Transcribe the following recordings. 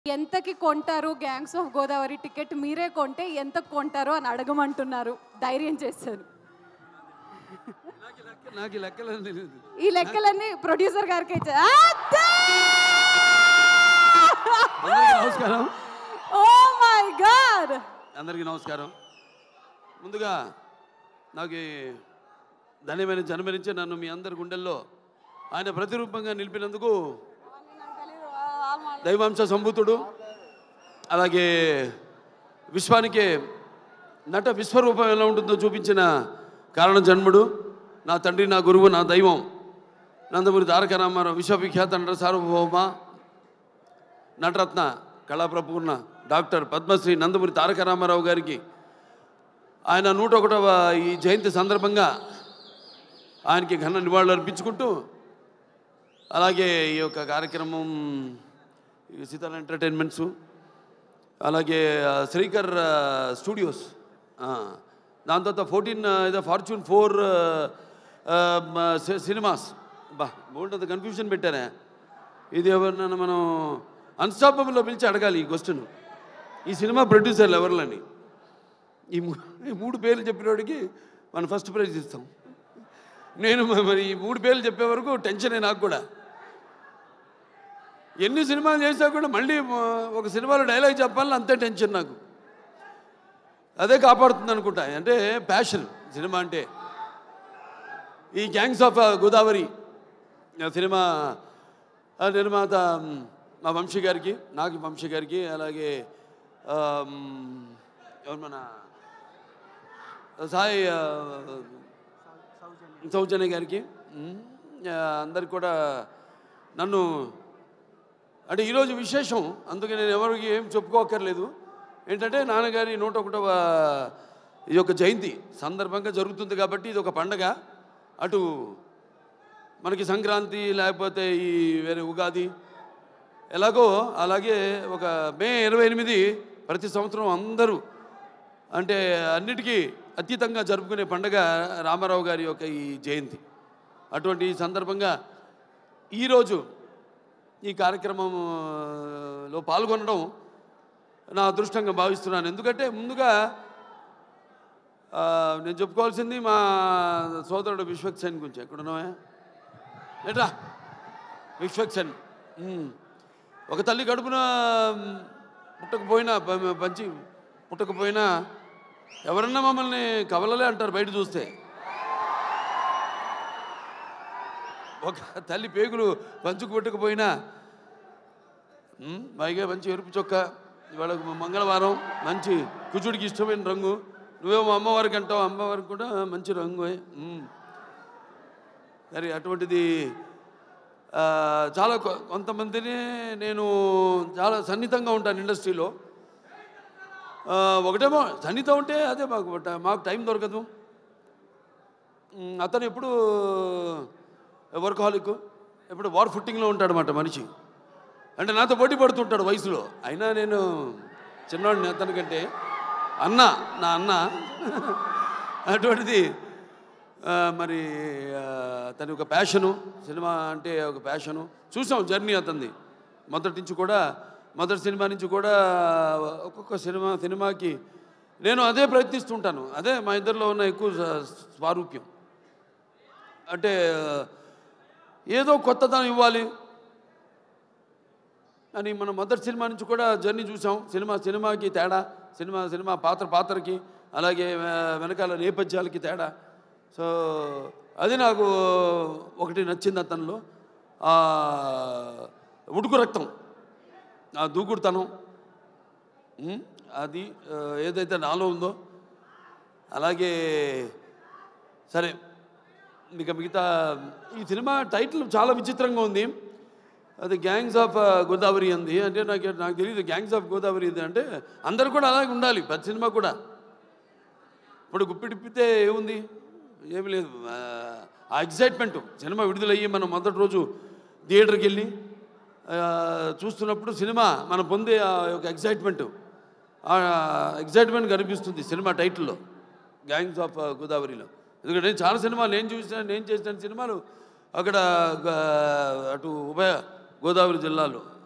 ఎంతకి కొంటారు gangs of Godavari ticket మీరే కొంటే ఎంత కొంటారు అని అడగమంటున్నారు ధైర్యం చేశారు నాకు ఈ లెక్క నాకు ఈ లెక్కలని తెలియదు ఈ లెక్కలన్నీ ప్రొడ్యూసర్ గారికి ఇచ్చా- అద్దా! అందరికీ నమస్కారం ఓ మై గాడ్ అందరికీ నమస్కారం ముందుగా నాకు ఈ ధన్యమైన జన్మనించి నన్ను మీ అందరి గుండెల్లో ఆయన ప్రతిరూపంగా నిలిపినందుకు దైవాంశ సంభూతుడు అలాగే విశ్వానికి నట విశ్వరూపం ఎలా ఉంటుందో చూపించిన కారణ జన్ముడు నా తండ్రి నా గురువు నా దైవం నందమూరి తారక రామారావు విశ్వవిఖ్యాత నట సార్వభౌమ నటరత్న కళాప్రపూర్ణ డాక్టర్ పద్మశ్రీ నందమూరి తారక రామారావు గారికి ఆయన నూట ఒకటవ ఈ జయంతి సందర్భంగా ఆయనకి ఘన నివాళులు అర్పించుకుంటూ అలాగే ఈ యొక్క కార్యక్రమం ఈ సీతారాం ఎంటర్టైన్మెంట్స్ అలాగే ఆ, శ్రీకర్ ఆ, స్టూడియోస్ ఆ, దాని తర్వాత ఫోర్టీన్ ఏదో ఫార్చ్యూన్ ఫోర్ సినిమాస్ బా బాగుంటుంది కన్ఫ్యూజన్ పెట్టారా ఇది ఎవరినైనా మనం అన్స్టాపబుల్లో పిలిచి అడగాలి ఈ క్వశ్చన్ ఈ సినిమా ప్రొడ్యూసర్లు ఎవరిలని ఈ మూ- ఈ మూడు పేర్లు చెప్పినోడికి మనం ఫస్ట్ ప్రైజ్ ఇస్తాం నేను మ- మరి ఈ మూడు పేర్లు చెప్పే వరకు టెన్షనే నాకు కూడా ఎన్ని సినిమాలు చేసినా కూడా మళ్ళీ మ- ఒక సినిమాలో డైలాగ్ చెప్పాలని అంతే టెన్షన్ నాకు అదే కాపాడుతుంది అనుకుంటా అంటే ప్యాషన్ సినిమా అంటే ఈ గ్యాంగ్స్ ఆఫ్ గోదావరి ఆ సినిమా ఆ నిర్మాత మ్, మా వంశీ గారికి నాకు వంశీ గారికి అలాగే ఆ, మ్, ఎవరు మన సాయి ఆ, సౌజన్య గారికి మ్, ఆ, అందరికి కూడా నన్ను అంటే ఈరోజు విశేషం అందుకే నేను ఎవరికి ఏం చెప్పుకోకర్లేదు ఏంటంటే నాన్నగారి నూట ఒకటవ ఈ యొక్క జయంతి సందర్భంగా జరుగుతుంది కాబట్టి ఇది ఒక పండగ అటు మనకి సంక్రాంతి లేకపోతే ఈ వేరే ఉగాది ఎలాగో అలాగే ఒక మే ఇరవై ఎనిమిది ప్రతి సంవత్సరం అందరూ అంటే అన్నిటికీ అతీతంగా జరుపుకునే పండగ రామారావు గారి యొక్క ఈ జయంతి అటువంటి ఈ సందర్భంగా ఈరోజు ఈ కార్యక్రమంలో పాల్గొనడం నా అదృష్టంగా భావిస్తున్నాను ఎందుకంటే ముందుగా ఆ, నేను చెప్పుకోవాల్సింది మా సోదరుడు విశ్వక్సేన్ గురించి ఎక్కడున్నావా ఎట్రా విశ్వక్సేన్ ఉమ్. ఒక తల్లి కడుపున మ్, పుట్టకపోయినా ప- పంచి పుట్టకపోయినా ఎవరన్నా మమ్మల్ని కవలలే అంటారు బయట చూస్తే ఒక తల్లి పేగులు పంచుకు పుట్టకపోయినా ఉమ్, పైగా మంచి ఎరుపు చొక్క ఇవాళ మంగళవారం మంచి కుచుడికి ఇష్టమైన రంగు నువ్వేమో అమ్మవారికి అంటావు అమ్మవారికి కూడా మంచి రంగు మరి అటువంటిది ఆ, చాలా కొ- కొంతమందిని నేను చాలా సన్నిహితంగా ఉంటాను ఇండస్ట్రీలో ఆ, ఒకటేమో సన్నిహితం ఉంటే అదే మాకు ట- మాకు టైం దొరకదు ఉమ్, అతను ఎప్పుడు వర్కాలిక్ ఎప్పుడు వార్ ఫుట్టింగ్లో ఉంటాడనమాట మనిషి అంటే నాతో పోటీ పడుతుంటాడు వయసులో అయినా నేను చిన్నవాడిని అతనికంటే అన్న నా అన్న అటువంటిది ఆ, మరి ఆ, తన ఒక ప్యాషను సినిమా అంటే ఒక ప్యాషను చూసాం జర్నీ అతనిది మొదటి నుంచి కూడా మొదటి సినిమా నుంచి కూడా ఒక్కొక్క సినిమా సినిమాకి నేను అదే ప్రయత్నిస్తుంటాను అదే మా ఇద్దరిలో ఉన్న ఎక్కువ స- స్వారూప్యం అంటే ఏదో కొత్తదనం ఇవ్వాలి అని మనం మొదటి సినిమా నుంచి కూడా జర్నీ చూసాం సినిమా సినిమాకి తేడా సినిమా సినిమా పాత్ర పాత్రకి అలాగే ఆ, వెనకాల నేపథ్యాలకి తేడా సో అది నాకు ఒకటి నచ్చింది అతనిలో ఆ, ఉడుకు రక్తం ఆ దూకుడుతనం ఉమ్, అది ఆ, ఏదైతే నాలో ఉందో అలాగే సరే ఇక మిగతా ఈ సినిమా టైటిల్ చాలా విచిత్రంగా ఉంది అది గ్యాంగ్స్ ఆఫ్ గోదావరి అంది అంటే నాకు నాకు తెలియదు గ్యాంగ్స్ ఆఫ్ గోదావరి ఇది అంటే అందరు కూడా అలాగే ఉండాలి ప్రతి సినిమా కూడా ఇప్పుడు గుప్పిడిప్పితే ఏముంది ఏమి లేదు ఆ, ఆ ఎగ్జైట్మెంట్ సినిమా విడుదలయ్యి మనం మొదటి రోజు థియేటర్కి వెళ్ళి ఆ, చూస్తున్నప్పుడు సినిమా మనం పొందే ఆ యొక్క ఎగ్జైట్మెంట్ ఆ ఎగ్జైట్మెంట్ కనిపిస్తుంది సినిమా టైటిల్లో గ్యాంగ్స్ ఆఫ్ గోదావరిలో ఎందుకంటే నేను చాలా సినిమాలు నేను చూసిన నేను చేసిన సినిమాలు అక్కడ గా- అటు ఉభయ గోదావరి జిల్లాలో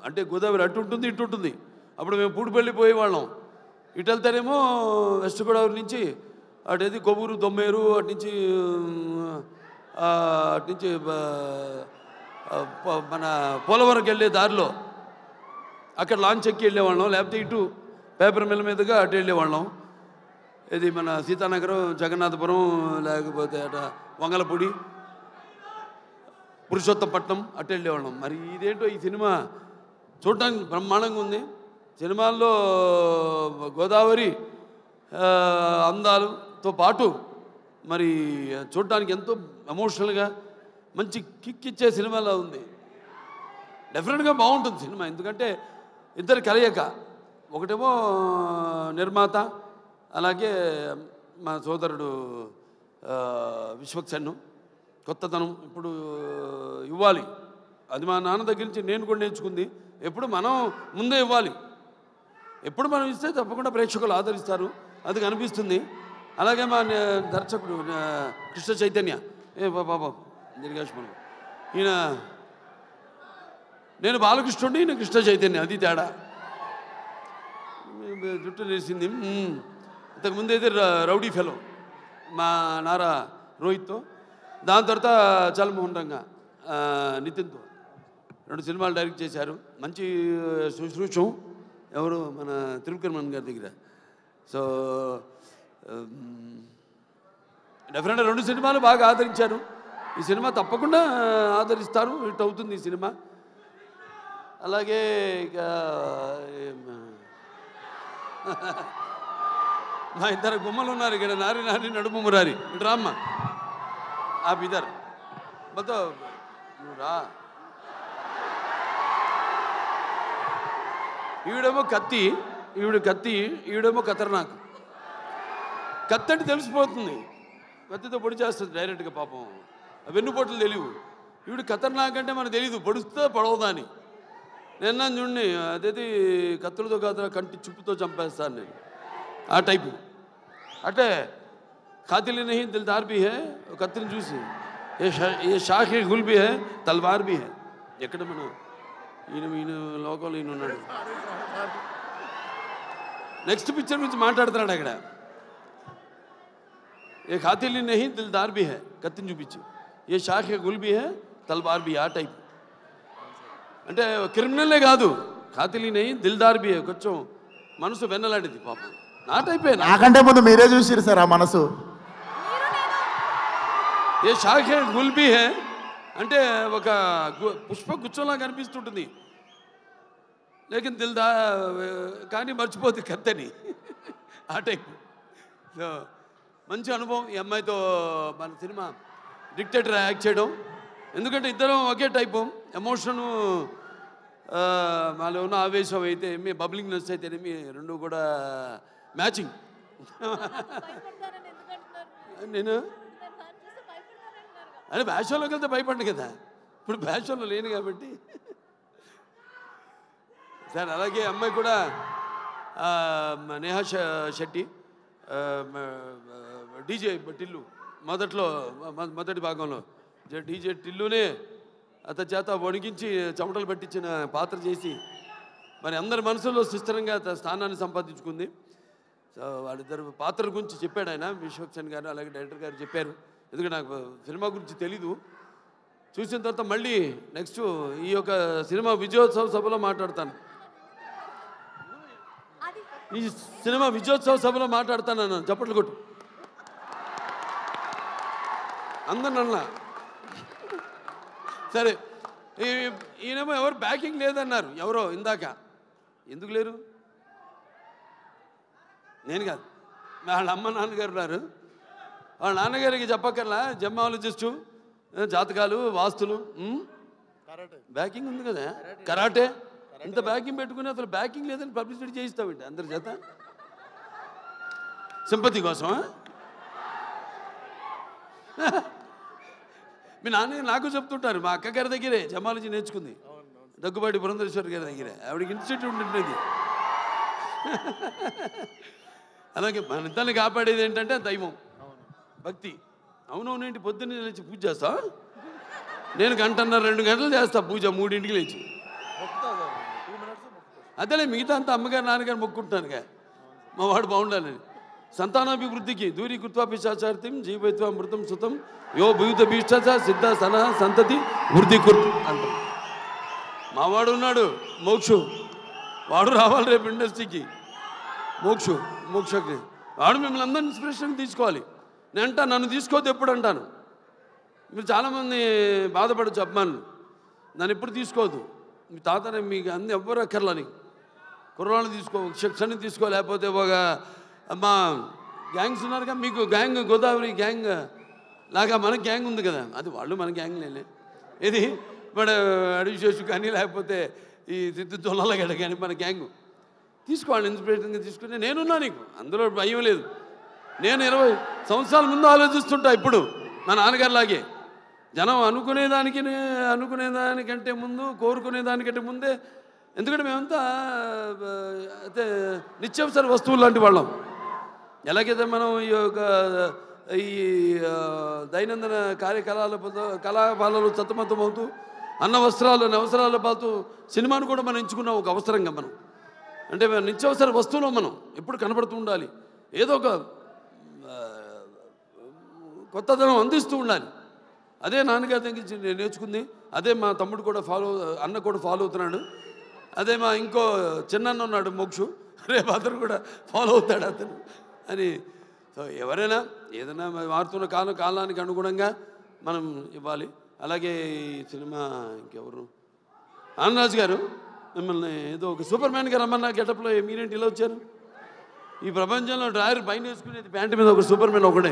అంటే గోదావరి అటు ఉంటుంది ఇటు ఉంటుంది అప్పుడు మేము పూడిపల్లి పోయేవాళ్ళం ఇటు వెళ్తేనేమో వెస్ట్ గోదావరి నుంచి అటు ఏది కొవ్వూరు దొమ్మేరు అటు నుంచి ఆ, అటు నుంచి ఆ, ఆ, ప- మన పోలవరంకి వెళ్ళే దారిలో అక్కడ లాంచ్ ఎక్కి వెళ్ళేవాళ్ళం లేకపోతే ఇటు పేపర్ మిల్ మీదుగా అటు వెళ్ళేవాళ్ళం ఇది మన సీతానగరం జగన్నాథపురం లేకపోతే అట వంగలపూడి పురుషోత్తపట్నం అటు వెళ్ళేవాళ్ళం మరి ఇదేంటో ఈ సినిమా చూడటానికి బ్రహ్మాండంగా ఉంది సినిమాల్లో గోదావరి ఆ, అందాలతో పాటు మరి చూడటానికి ఎంతో ఎమోషనల్గా మంచి కిక్ ఇచ్చే సినిమాలా ఉంది డెఫినెట్గా బాగుంటుంది సినిమా ఎందుకంటే ఇద్దరు కలయిక ఒకటేమో నిర్మాత అలాగే మా సోదరుడు ఆ, విశ్వక్సన్ను కొత్తతనం ఇప్పుడు ఇవ్వాలి అది మా నాన్న దగ్గర నుంచి నేను కూడా నేర్చుకుంది ఎప్పుడు మనం ముందే ఇవ్వాలి ఎప్పుడు మనం ఇస్తే తప్పకుండా ప్రేక్షకులు ఆదరిస్తారు అది కనిపిస్తుంది అలాగే మా నే- దర్శకుడు ఆ, కృష్ణ చైతన్య ఏ బాబా దీర్ఘాష్మణం ఈయన నేను బాలకృష్ణుడి ఈయన కృష్ణ చైతన్య అది తేడా జుట్టు నేసింది మ్మ్. ఇంతకుముందు అయితే ర- రౌడీ ఫెలో మా నారా రోహిత్తో దాని తర్వాత చలమోహన్ రంగా ఆ, నితిన్తో రెండు సినిమాలు డైరెక్ట్ చేశారు మంచి శుశ్రూషం ఎవరు మన త్రివిక్రమన్ గారి దగ్గర సో డెఫినెట్గా రెండు సినిమాలు బాగా ఆదరించారు ఈ సినిమా తప్పకుండా ఆదరిస్తారు హిట్ అవుతుంది ఈ సినిమా అలాగే ఇక ఏం- మా ఇద్దరు గుమ్మలు ఉన్నారు ఇక్కడ నారి నారి నడుము మురారి ఇటు రామ్మ ఆ ఇద్దరు మొత్తం నువ్వు రా ఈవిడేమో కత్తి ఈవిడ కత్తి ఈవిడేమో ఖతర్నాక్ కత్తి అంటే తెలిసిపోతుంది కత్తితో పొడి చేస్తుంది డైరెక్ట్గా పాపం ఆ వెన్నుపోట్లు తెలియవు ఈవిడ ఖతర్నాక్ అంటే మనకు తెలియదు పొడుస్తే పొడవదా అని నిన్న చూడండి అదేది కత్తులతో కాదు కంటి చుప్పుతో చంపేస్తాను నేను ఆ టైపు అంటే ఖాతిలి నహీ దిల్దార్ भी है ఒక కత్తిని చూసి ఏ షా- ఏ షాఖే గుల్ भी है తల్వార్ भी है ఎక్కడ మన ఈయన ఈయన లోకంలో ఈయన ఉన్నాడు నెక్స్ట్ పిక్చర్ గురించి మాట్లాడుతున్నాడు అక్కడ ఏ ఖాతిలి నహీ దిల్దార్ भी है కత్తిని చూపించి ఏ షాఖే గుల్ भी है తల్వార్ भी ఆ టైప్ అంటే క్రిమినలే కాదు ఖాతిలి నహీ దిల్దార్ भी है కొంచెం మనసు వెన్నలాంటిది పాపం నా టైపే నా నాకంటే ముందు మీరే చూసిరు సార్ ఆ మనసు ఏ షాఖ గుల్బీ హే అంటే ఒక గు- పుష్ప గుచ్చంలా కనిపిస్తుంటుంది లేకిన్ దిల్దా కానీ మర్చిపోద్ది కత్తని ఆ టైప్ సో మంచి అనుభవం ఈ అమ్మాయితో మన సినిమా డిక్టేటర్ యాక్ట్ చేయడం ఎందుకంటే ఇద్దరం ఒకే టైపు ఎమోషను మాలో ఉన్న ఆవేశం అయితే ఏమి బబ్లింగ్నెస్ అయితేనేమి రెండు కూడా మ్యాచింగ్ నేను అని బ్యాషోలోకి వెళ్తే భయపడ్డు కదా ఇప్పుడు బ్యాషోలో లేను కాబట్టి సార్ అలాగే అమ్మాయి కూడా ఆ, మ- నేహా శ- శెట్టి ఆ, మ- డీజే టిల్లు మొదట్లో మొ- మొదటి భాగంలో జ- డీజే టిల్లునే అతని చేత వణికించి చెమటలు పట్టించిన పాత్ర చేసి మరి అందరి మనసులో సుస్థిరంగా తన స్థానాన్ని సంపాదించుకుంది సో వాళ్ళిద్దరు పాత్ర గురించి చెప్పాడు ఆయన విశ్వక్సేన్ గారు అలాగే డైరెక్టర్ గారు చెప్పారు ఎందుకంటే నాకు సినిమా గురించి తెలీదు చూసిన తర్వాత మళ్ళీ నెక్స్ట్ ఈ యొక్క సినిమా విజయోత్సవ సభలో మాట్లాడతాను ఈ సినిమా విజయోత్సవ సభలో మాట్లాడతాను అన్నాను చప్పట్లు కొట్టు అందరు అన్నా సరే ఈ- ఈయనేమో ఎవరు బ్యాకింగ్ లేదన్నారు ఎవరో ఇందాక ఎందుకు లేరు నేను కాదు వాళ్ళ అమ్మ నాన్నగారు ఉన్నారు వాళ్ళ నాన్నగారికి చెప్పక్కర్లా జమ్మాలజిస్టు జాతకాలు వాస్తులు ఉమ్? బ్యాకింగ్ ఉంది కదా కరాటే ఇంత బ్యాకింగ్ పెట్టుకుని అసలు బ్యాకింగ్ లేదని పబ్లిసిటీ చేయిస్తామండి అందరి చేత సింపతి కోసమా మీ నాన్న నాకు చెప్తుంటారు మా అక్క గారి దగ్గరే జమాలజీ నేర్చుకుంది దగ్గుబాటి పురంధరేశ్వరి గారి దగ్గరే ఆవిడకి ఇన్స్టిట్యూట్ ఉంటుంది అలాగే మన ఇద్దరిని కాపాడేది ఏంటంటే దైవం భక్తి అవునవునేంటి పొద్దున్నే లేచి పూజ చేస్తా నేను గంటన్నర రెండు గంటలు చేస్తా పూజ మూడింటికి లేచి అదేలే మిగతా అంతా అమ్మగారు నాన్నగారు మొక్కుంటున్నానుగా మా వాడు బాగుండాలని సంతానాభివృద్ధికి దూరి కృత్వాపి శాచార్థం జీవైత్వ మృతం సుతం యో భూత భీష్ట సిద్ధ సన సంతతి వృద్ధి కుర్త్ అంటాం మావాడు ఉన్నాడు మోక్షు వాడు రావాలి రేపు ఇండస్ట్రీకి మోక్షు మోక్షకి వాడు మిమ్మల్ని అందరిని ఇన్స్పిరేషన్ తీసుకోవాలి నేను అంటా నన్ను తీసుకోవద్దు ఎప్పుడు అంటాను మీరు చాలామంది బాధపడచ్చు అభిమానులు నన్ను ఎప్పుడు తీసుకోవద్దు మీ తాతనే మీకు అన్ని ఎవ్వరు అక్కర్లని కుర్రాళ్ళు తీసుకో ఒక సెక్షన్ తీసుకో లేకపోతే ఒక మా గ్యాంగ్స్ ఉన్నారుగా మీకు గ్యాంగ్ గోదావరి గ్యాంగ్ లాగా మన గ్యాంగ్ ఉంది కదా అది వాళ్ళు మన గ్యాంగ్ లేలే ఇది మన అడివిశేషు కానీ లేకపోతే ఈ సిద్ధు తొల్లగడ కానీ మన గ్యాంగ్ తీసుకోవాలి ఇన్స్పిరేషన్గా తీసుకుని నేనున్నా నీకు అందులో భయం లేదు నేను ఇరవై సంవత్సరాల ముందు ఆలోచిస్తుంటా ఇప్పుడు మా నాన్నగారిలాగే జనం అనుకునేదానికి అనుకునేదానికంటే ముందు కోరుకునేదానికంటే ముందే ఎందుకంటే మేమంతా ఆ, అయితే నిత్యావసర వస్తువులు లాంటి వాళ్ళం ఎలాగైతే మనం ఈ యొక్క ఈ ఆ, దైనందిన కార్యకలాపాలతో కళాపాలలో సతమతమవుతూ అన్న వస్త్రాలు అవసరాలు పాతూ సినిమాను కూడా మనం ఎంచుకున్నాం ఒక అవసరంగా మనం అంటే మనం నిత్యావసర వస్తువులు మనం ఎప్పుడు కనబడుతూ ఉండాలి ఏదో ఒక ఆ, కొత్తదనం అందిస్తూ ఉండాలి అదే నాన్నగారి దగ్గర నుంచి నేను నేర్చుకుంది అదే మా తమ్ముడు కూడా ఫాలో అన్న కూడా ఫాలో అవుతున్నాడు అదే మా ఇంకో చిన్న ఉన్నాడు మోక్షు రేపు అతను కూడా ఫాలో అవుతాడు అతను అని సో ఎవరైనా ఏదైనా మారుతున్న కాలం కాలానికి అనుగుణంగా మనం ఇవ్వాలి అలాగే ఈ సినిమా ఇంకెవరు ఆనందరాజు గారు మిమ్మల్ని ఏదో ఒక సూపర్ మ్యాన్గా రమ్మన్న గెటప్లో మీరేంటి ఇలా వచ్చారు ఈ ప్రపంచంలో డ్రాయర్ పైన వేసుకునేది ప్యాంటు మీద ఒక సూపర్ మ్యాన్ ఒకడే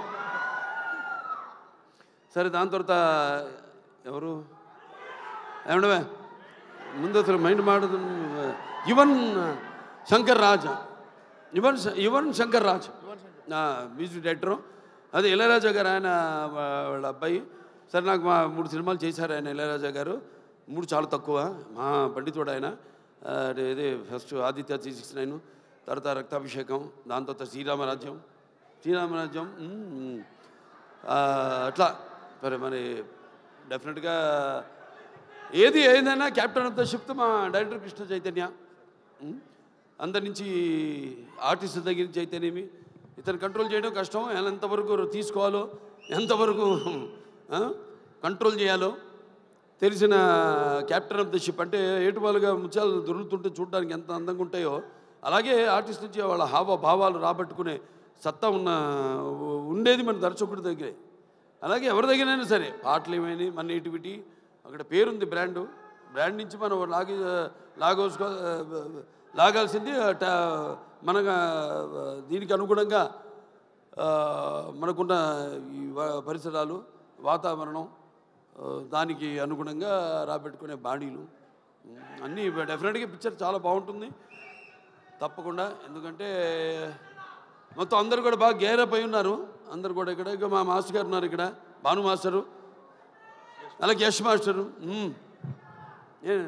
సరే దాని తర్వాత ఎవరు ఏమండవే ముందు అసలు మైండ్ మాడదు యువన్ శంకర్ రాజ్ యువన్ శ- యువన్ శంకర్ రాజ్ నా మ్యూజిక్ డైరెక్టరు అదే ఇళయరాజా గారు ఆయన వా- వాళ్ళ అబ్బాయి సరే నాకు మా మూడు సినిమాలు చేశారు ఆయన ఇళయరాజా గారు మూడు చాలా తక్కువ మా పండితుడు ఆయన ఆ, ఇది first Aditya three six nine తర్వాత రక్తాభిషేకం దాని తర్వాత శ్రీరామరాజ్యం శ్రీరామరాజ్యం మ్మ్. ఆ, అట్లా మరి మరి డెఫినెట్గా ఏది ఏదైనా క్యాప్టెన్ ఆఫ్ ద షిప్ మా డైరెక్టర్ కృష్ణ చైతన్య ఉం? అందరి నుంచి ఆర్టిస్ట్ దగ్గర నుంచి అయితేనేమి ఇతను కంట్రోల్ చేయడం కష్టం ఎలా ఎంతవరకు తీసుకోవాలో ఎంతవరకు ఆ, కంట్రోల్ చేయాలో తెలిసిన క్యాప్టెన్ ఆఫ్ ద షిప్ అంటే ఏటువాలుగా ముత్యాలు దొరుకుతుంటే చూడడానికి ఎంత అందంగా ఉంటాయో అలాగే ఆర్టిస్ట్ నుంచి వాళ్ళ హావ భావాలు రాబట్టుకునే సత్తా ఉన్న ఉండేది మన దర్శకుడి దగ్గరే అలాగే ఎవరి దగ్గరైనా సరే పాటలు ఏమైనా మన నేటివిటీ అక్కడ పేరుంది బ్రాండు బ్రాండ్ నుంచి మనం లాగి లాగోసుకో లాగాల్సింది ట- మన దీనికి అనుగుణంగా ఆ, మనకున్న ఈ వ- పరిసరాలు వాతావరణం ఆ, దానికి అనుగుణంగా రాబెట్టుకునే బాడీలు ఉమ్, అన్నీ డెఫినెట్గా పిక్చర్ చాలా బాగుంటుంది తప్పకుండా ఎందుకంటే మొత్తం అందరు కూడా బాగా గేరప్ అయి ఉన్నారు అందరు కూడా ఇక్కడ ఇక మా మాస్టర్ గారు ఉన్నారు ఇక్కడ భాను మాస్టరు అలాగే యశ్ మాస్టరు ఉమ్. ఏ-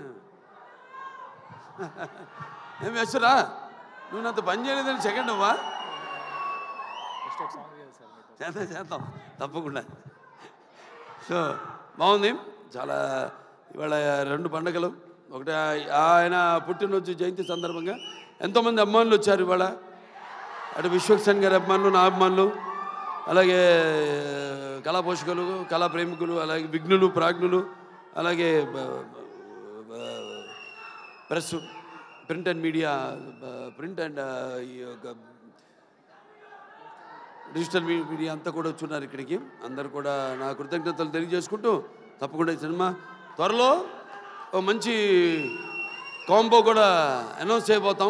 ఏం యశ్రా నువ్వు నాతో పని చేయలేదని సెకండ్ అవ్వా చేద్దాం చేద్దాం తప్పకుండా సో బాగుంది చాలా ఇవాళ రెండు పండగలు ఒకటి ఆ- ఆయన పుట్టినరోజు జయంతి సందర్భంగా ఎంతోమంది అభిమానులు వచ్చారు ఇవాళ అటు విశ్వక్సేన్ గారి అభిమానులు నా అభిమానులు అలాగే కళా పోషకులు కళా ప్రేమికులు అలాగే విఘ్నులు ప్రాజ్ఞులు అలాగే బ- బ- press print and media print and ఈ యొక్క డిజిటల్ మీ- మీడియా అంతా కూడా వచ్చున్నారు ఇక్కడికి అందరు కూడా నా కృతజ్ఞతలు తెలియజేసుకుంటూ తప్పకుండా ఈ సినిమా త్వరలో ఒక మంచి కాంబో కూడా అనౌన్స్ చేయబోతాం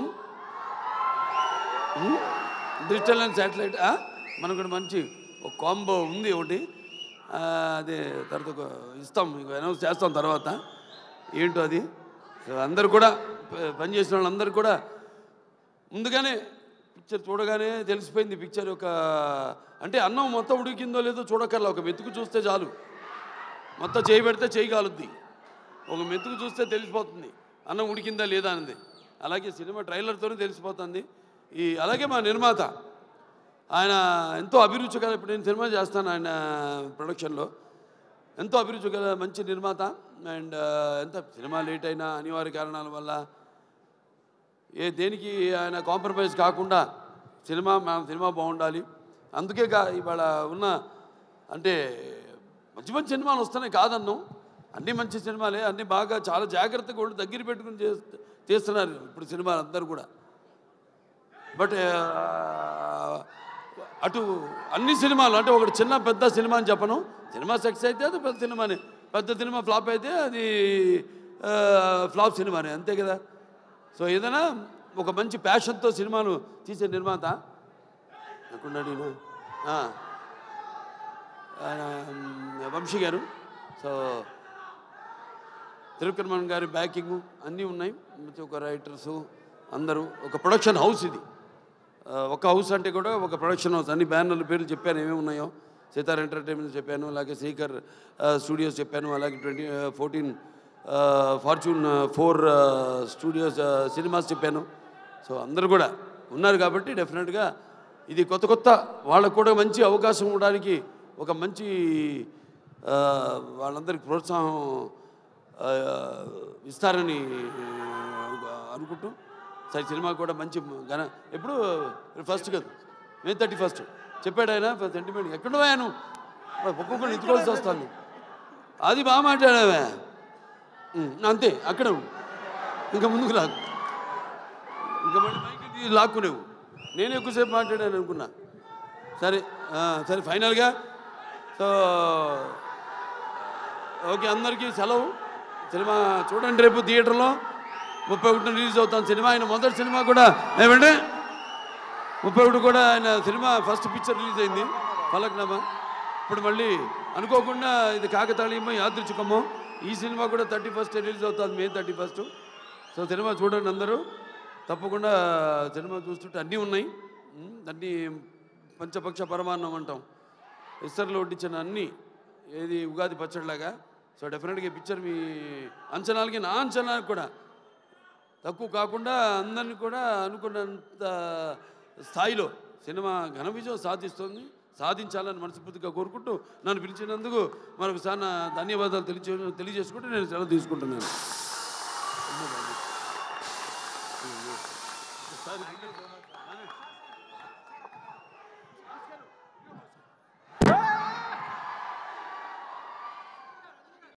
ఉమ్, డిజిటల్ అండ్ శాటిలైట్ ఆ? మనకు కూడా మంచి ఒక కాంబో ఉంది ఒకటి ఆ, అదే తర్వాత ఒక ఇస్తాం మీకు అనౌన్స్ చేస్తాం తర్వాత ఏంటో అది సో అందరు కూడా ప- పనిచేసిన వాళ్ళందరూ కూడా ముందుగానే పిక్చర్ చూడగానే తెలిసిపోయింది పిక్చర్ యొక్క అంటే అన్నం మొత్తం ఉడికిందో లేదో చూడక్కర్లా ఒక మెతుకు చూస్తే చాలు మొత్తం చేయి పెడితే చేయి కాలుద్ది ఒక మెతుకు చూస్తే తెలిసిపోతుంది అన్నం ఉడికిందా లేదా అన్నది అలాగే సినిమా ట్రైలర్తోనే తెలిసిపోతుంది ఈ అలాగే మా నిర్మాత ఆయన ఎంతో అభిరుచి గల ఇప్పుడు నేను సినిమా చేస్తాను ఆయన ప్రొడక్షన్లో ఎంతో అభిరుచి గల మంచి నిర్మాత అండ్ ఎంత సినిమా లేట్ అయినా అనివార్య కారణాల వల్ల ఏ దేనికి ఆయన కాంప్రమైజ్ కాకుండా సినిమా మన సినిమా బాగుండాలి అందుకే కా ఇవాళ ఉన్న అంటే మంచి మంచి సినిమాలు వస్తున్నాయి కాదన్నాం అన్ని మంచి సినిమాలే అన్ని బాగా చాలా జాగ్రత్తగా ఉండి దగ్గర పెట్టుకుని చేస్తు చేస్తున్నారు ఇప్పుడు సినిమాలు అందరూ కూడా బట్ ఆ, అటు అన్ని సినిమాలు అంటే ఒకటి చిన్న పెద్ద సినిమా అని చెప్పను సినిమా సక్సెస్ అయితే అది పెద్ద సినిమానే పెద్ద సినిమా ఫ్లాప్ అయితే అది ఆ, ఫ్లాప్ సినిమానే అంతే కదా సో ఏదైనా ఒక మంచి ప్యాషన్తో సినిమాను తీసే నిర్మాత ఎక్కడున్నాడు ఈయన? ఆ, ఆయన, వంశీ గారు సో తిరుకర్మన్ గారి బ్యాకింగ్ అన్నీ ఉన్నాయి ప్రతి ఒక్క రైటర్సు అందరూ ఒక ప్రొడక్షన్ హౌస్ ఇది ఆ, ఒక హౌస్ అంటే కూడా ఒక ప్రొడక్షన్ హౌస్ అన్ని బ్యానర్ల పేర్లు చెప్పాను ఏమేమి ఉన్నాయో సితార్ ఎంటర్టైన్మెంట్ చెప్పాను అలాగే శ్రీకర్ స్టూడియోస్ చెప్పాను అలాగే twenty fourteen fortune four studios cinemas చెప్పాను సో అందరూ కూడా ఉన్నారు కాబట్టి డెఫినెట్గా ఇది కొత్త కొత్త వాళ్ళకు కూడా మంచి అవకాశం ఇవ్వడానికి ఒక మంచి ఆ, వాళ్ళందరికీ ప్రోత్సాహం ఆ, ఇస్తారని ఆ, అనుకుంటూ సరే సినిమా కూడా మంచి ఘన ఎప్పుడు ఫస్ట్ కదా మే థర్టీ ఫస్ట్ చెప్పాడు ఆయన సెంటిమెంట్ ఎక్కడో ఆయన ఒక్కొక్కరు ఎత్తుకోవాల్సి వస్తుంది అది బాగా మాట్లాడావే ఉం, అంతే అక్కడ ఉండు. ఇంకా ముందుకు రాకు ఇంకా మళ్ళీ మైక్ ఇది లాక్కునేవు నేను ఎక్కువసేపు మాట్లాడాను అనుకున్నా సరే ఆ, సరే ఫైనల్గా సో ఓకే అందరికీ సెలవు సినిమా చూడండి రేపు థియేటర్లో ముప్పై ఒకటి రిలీజ్ అవుతాను సినిమా ఆయన మొదటి సినిమా కూడా ఏమంటే ముప్పై ఒకటి కూడా ఆయన సినిమా ఫస్ట్ పిక్చర్ రిలీజ్ అయింది ఫలక్నామా ఇప్పుడు మళ్ళీ అనుకోకుండా ఇది కాకతాళీయమో యాదృచ్ఛికమో ఈ సినిమా కూడా థర్టీ ఫస్ట్ రిలీజ్ అవుతుంది May thirty first so cinema చూడండి అందరూ తప్పకుండా సినిమా చూస్తుంటే అన్నీ ఉన్నాయి ఉమ్, అన్నీ పంచపక్ష పరమాన్నం అంటాం ఇస్తర్లో వడ్డించిన అన్నీ ఏది ఉగాది పచ్చడిలాగా సో డెఫినెట్గా ఈ పిక్చర్ మీ అంచనాలకి నా అంచనాలకు కూడా తక్కువ కాకుండా అందరిని కూడా అనుకున్నంత స్థాయిలో సినిమా ఘన విజయం సాధిస్తుంది సాధించాలని మనస్ఫూర్తిగా కోరుకుంటూ నన్ను పిలిచినందుకు మరొకసారి నా ధన్యవాదాలు తెలియ తెలియజేసుకుంటూ నేను సెలవు తీసుకుంటున్నాను